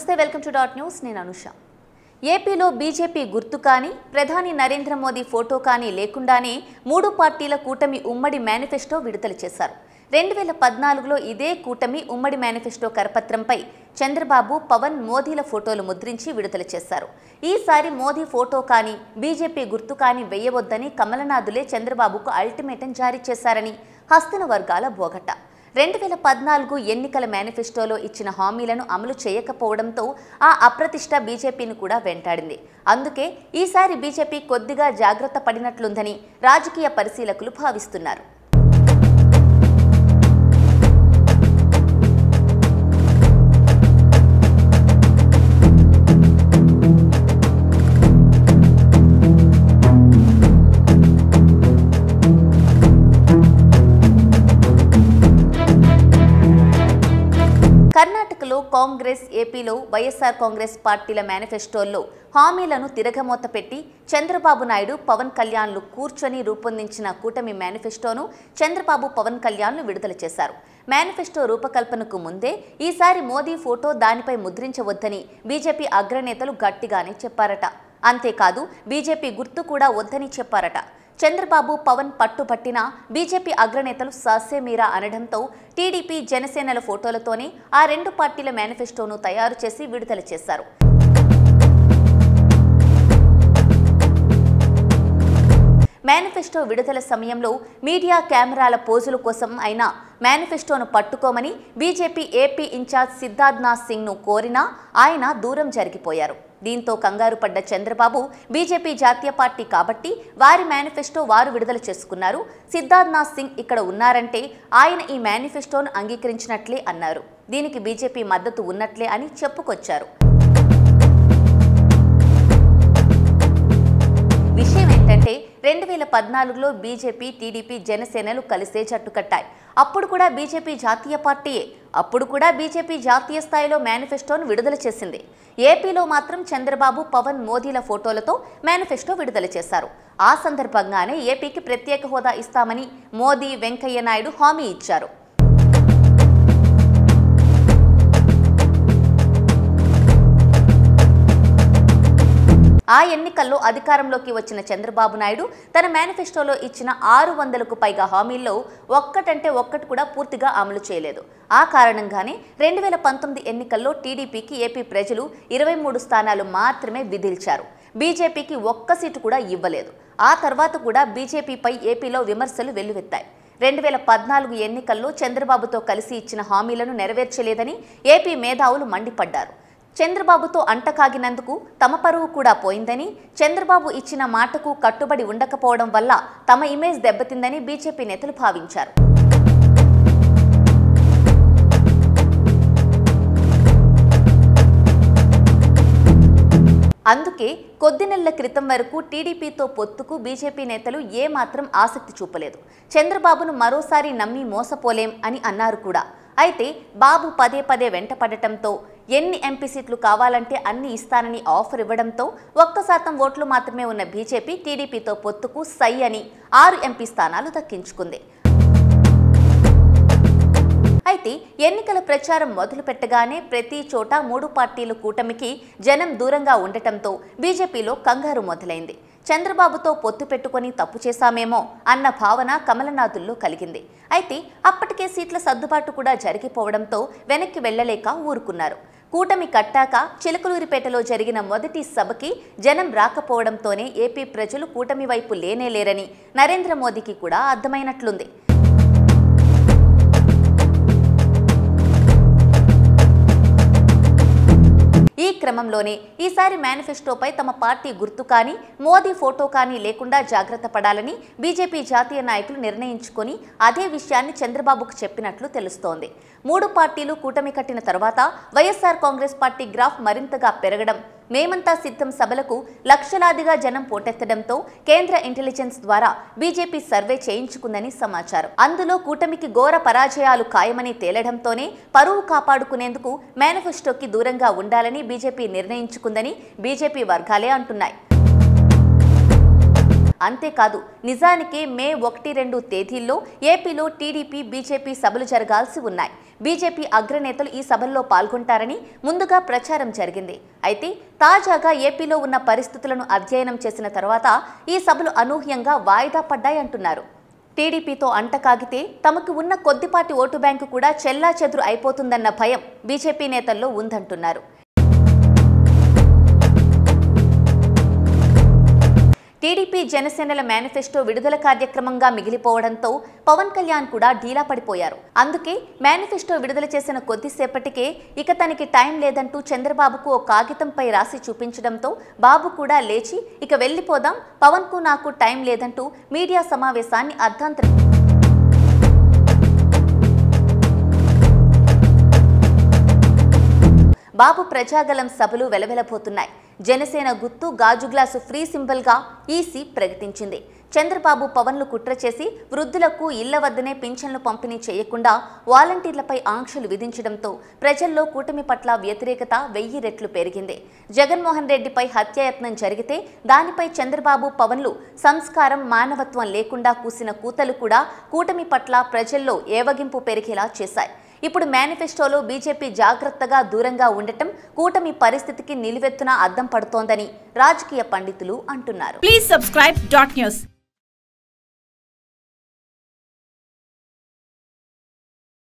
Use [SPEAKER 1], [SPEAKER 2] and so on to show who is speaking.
[SPEAKER 1] నమస్తే welcome to dot news నేను అనుష ఏపీలో బీజేపీ గుర్తు కానీ ప్రధాని నరేంద్ర మోదీ ఫోటో కానీ లేకుండానే మూడు పార్టీల కూటమి ఉమ్మడి మేనిఫెస్టో విడుదల చేశారు రెండు వేల పద్నాలుగులో ఇదే కూటమి ఉమ్మడి మేనిఫెస్టో కరపత్రంపై చంద్రబాబు పవన్ మోదీల ఫోటోలు ముద్రించి విడుదల చేశారు ఈసారి మోదీ ఫోటో కానీ బీజేపీ గుర్తు కానీ వేయవద్దని కమలనాథులే చంద్రబాబుకు అల్టిమేటం జారీ చేశారని హస్తిన వర్గాల బోగట్ట రెండు వేల పద్నాలుగు ఎన్నికల మేనిఫెస్టోలో ఇచ్చిన హామీలను అమలు చేయకపోవడంతో ఆ అప్రతిష్ట బీజేపీని కూడా వెంటాడింది అందుకే ఈసారి బీజేపీ కొద్దిగా జాగ్రత్త పడినట్లుందని రాజకీయ పరిశీలకులు భావిస్తున్నారు కర్ణాటకలో కాంగ్రెస్ ఏపీలో వైఎస్ఆర్ కాంగ్రెస్ పార్టీల మేనిఫెస్టోల్లో హామీలను తిరగమోత పెట్టి చంద్రబాబు నాయుడు పవన్ కళ్యాణ్లు కూర్చొని రూపొందించిన కూటమి మేనిఫెస్టోను చంద్రబాబు పవన్ కళ్యాణ్లు విడుదల చేశారు మేనిఫెస్టో రూపకల్పనకు ముందే ఈసారి మోదీ ఫోటో దానిపై ముద్రించవద్దని బీజేపీ అగ్రనేతలు గట్టిగానే చెప్పారట అంతేకాదు బీజేపీ గుర్తు కూడా వద్దని చెప్పారట చంద్రబాబు పవన్ పట్టుబట్టిన బీజేపీ అగ్రనేతలు ససేమీరా అనడంతో టీడీపీ జనసేనల ఫోటోలతోనే ఆ రెండు పార్టీల మేనిఫెస్టోను తయారు చేసి విడుదల చేశారు మేనిఫెస్టో విడుదల సమయంలో మీడియా కెమెరాల పోజుల కోసం అయినా మేనిఫెస్టోను పట్టుకోమని బీజేపీ ఏపీ ఇన్ఛార్జ్ సిద్ధార్థనాథ్ సింగ్ను కోరినా ఆయన దూరం జరిగిపోయారు దీంతో కంగారు పడ్డ చంద్రబాబు బీజేపీ జాతీయ పార్టీ కాబట్టి వారి మేనిఫెస్టో వారు విడుదల చేసుకున్నారు సిద్ధార్థనాథ్ సింగ్ ఇక్కడ ఉన్నారంటే ఆయన ఈ మేనిఫెస్టోను అంగీకరించినట్లే అన్నారు దీనికి బీజేపీ మద్దతు ఉన్నట్లే అని చెప్పుకొచ్చారు విషయం ఏంటంటే రెండు వేల పద్నాలుగులో బీజేపీ టీడీపీ జనసేనలు కలిసే జట్టు కట్టాయి అప్పుడు కూడా బీజేపీ జాతీయ పార్టీయే అప్పుడు కూడా బీజేపీ జాతీయ స్థాయిలో మేనిఫెస్టోను విడుదల చేసింది ఏపీలో మాత్రం చంద్రబాబు పవన్ మోదీల ఫోటోలతో మేనిఫెస్టో విడుదల చేశారు ఆ సందర్భంగానే ఏపీకి ప్రత్యేక హోదా ఇస్తామని మోదీ వెంకయ్య నాయుడు హామీ ఇచ్చారు ఆ ఎన్నికల్లో అధికారంలోకి వచ్చిన చంద్రబాబు నాయుడు తన మేనిఫెస్టోలో ఇచ్చిన ఆరు వందలకు పైగా హామీల్లో ఒక్కటంటే ఒక్కటి కూడా పూర్తిగా అమలు చేయలేదు ఆ కారణంగానే రెండు వేల పంతొమ్మిది ఎన్నికల్లో టీడీపీకి ఏపీ ప్రజలు ఇరవై మూడు స్థానాలు మాత్రమే విధిల్చారు బీజేపీకి ఒక్క సీటు కూడా ఇవ్వలేదు ఆ తర్వాత కూడా బీజేపీపై ఏపీలో విమర్శలు వెల్లువెత్తాయి రెండు వేల పద్నాలుగు ఎన్నికల్లో చంద్రబాబుతో కలిసి ఇచ్చిన హామీలను నెరవేర్చలేదని ఏపీ మేధావులు మండిపడ్డారు చంద్రబాబుతో అంటకాగినందుకు తమ పరువు కూడా పోయిందని చంద్రబాబు ఇచ్చిన మాటకు కట్టుబడి ఉండకపోవడం వల్ల తమ ఇమేజ్ దెబ్బతిందని బీజేపీ నేతలు భావించారు అందుకే కొద్ది నెలల క్రితం వరకు టీడీపీతో పొత్తుకు బీజేపీ నేతలు ఏమాత్రం ఆసక్తి చూపలేదు చంద్రబాబును మరోసారి నమ్మి మోసపోలేం అని అన్నారు కూడా అయితే బాబు పదే పదే వెంటపడటంతో ఎన్ని ఎంపీ సీట్లు కావాలంటే అన్ని ఇస్తానని ఆఫర్ ఇవ్వడంతో ఒక్క శాతం ఓట్లు మాత్రమే ఉన్న బీజేపీ టీడీపీతో పొత్తుకు సై అని ఆరు ఎంపీ స్థానాలు దక్కించుకుంది అయితే ఎన్నికల ప్రచారం మొదలు పెట్టగానే ప్రతి చోట మూడు పార్టీల కూటమికి జనం దూరంగా ఉండటంతో బీజేపీలో కంగారు మొదలైంది చంద్రబాబుతో పొత్తు పెట్టుకొని తప్పు చేశామేమో అన్న భావన కమలనాథుల్లో కలిగింది అయితే అప్పటికే సీట్ల సర్దుబాటు కూడా జరిగిపోవడంతో వెనక్కి వెళ్లలేక ఊరుకున్నారు కూటమి కట్టాక చిలకలూరిపేటలో జరిగిన మొదటి సభకి జనం రాకపోవడంతోనే ఏపీ ప్రజలు కూటమి వైపు లేనేలేరని నరేంద్ర మోదీకి కూడా అర్థమైనట్లుంది ఈ క్రమంలోనే ఈసారి మేనిఫెస్టోపై తమ పార్టీ గుర్తు కానీ మోదీ ఫోటో కానీ లేకుండా జాగ్రత్త పడాలని బీజేపీ జాతీయ నాయకులు నిర్ణయించుకొని అదే విషయాన్ని చంద్రబాబుకు చెప్పినట్లు తెలుస్తోంది మూడు పార్టీలు కూటమి కట్టిన తర్వాత వైఎస్ఆర్ కాంగ్రెస్ పార్టీ గ్రాఫ్ మరింతగా పెరగడం మేమంతా సిద్ధం సభలకు లక్షలాదిగా జనం పోటెత్తడంతో కేంద్ర ఇంటెలిజెన్స్ ద్వారా బీజేపీ సర్వే చేయించుకుందని సమాచారం అందులో కూటమికి ఘోర పరాజయాలు ఖాయమని తేలడంతోనే పరువు కాపాడుకునేందుకు మేనిఫెస్టోకి దూరంగా ఉండాలని బీజేపీ నిర్ణయించుకుందని బీజేపీ వర్గాలే అంటున్నాయి అంతేకాదు నిజానికి మే ఒకటి రెండు తేదీల్లో ఏపీలో టీడీపీ బీజేపీ సభలు జరగాల్సి ఉన్నాయి బీజేపీ అగ్రనేతలు ఈ సభల్లో పాల్గొంటారని ముందుగా ప్రచారం జరిగింది అయితే తాజాగా ఏపీలో ఉన్న పరిస్థితులను అధ్యయనం చేసిన తర్వాత ఈ సభలు అనూహ్యంగా వాయిదా పడ్డాయంటున్నారు టీడీపీతో అంటకాగితే తమకు ఉన్న కొద్దిపాటి ఓటు బ్యాంకు కూడా చెల్లా చెదురు అయిపోతుందన్న భయం బీజేపీ నేతల్లో ఉందంటున్నారు టీడీపీ జనసేనల మేనిఫెస్టో విడుదల కార్యక్రమంగా మిగిలిపోవడంతో పవన్ కళ్యాణ్ కూడా ఢీలా పడిపోయారు అందుకే మేనిఫెస్టో విడుదల చేసిన కొద్దిసేపటికే ఇక తనకి టైం లేదంటూ చంద్రబాబుకు ఓ కాగితంపై రాసి చూపించడంతో బాబు కూడా లేచి ఇక వెళ్ళిపోదాం పవన్కు నాకు టైం లేదంటూ మీడియా సమావేశాన్ని అర్ధాంతరం బాబు ప్రజాగలం సభలు వెలవెలబోతున్నాయి జనసేన గుర్తు గాజు గ్లాసు ఫ్రీ సింబల్గా ఈసీ ప్రకటించింది చంద్రబాబు పవన్లు కుట్ర చేసి వృద్ధులకు ఇళ్ల వద్దనే పింఛన్లు పంపిణీ చేయకుండా వాలంటీర్లపై ఆంక్షలు విధించడంతో ప్రజల్లో కూటమి పట్ల వ్యతిరేకత వెయ్యి రెట్లు పెరిగింది జగన్మోహన్ రెడ్డిపై హత్యాయత్నం జరిగితే దానిపై చంద్రబాబు పవన్లు సంస్కారం మానవత్వం లేకుండా కూసిన కూతలు కూడా కూటమి పట్ల ప్రజల్లో ఏవగింపు పెరిగేలా చేశాయి ఇప్పుడు మేనిఫెస్టోలో బీజేపీ జాగ్రత్తగా దూరంగా ఉండటం కూటమి పరిస్థితికి నిలువెత్తున అద్దం పడుతోందని రాజకీయ పండితులు అంటున్నారు
[SPEAKER 2] Please subscribe dot news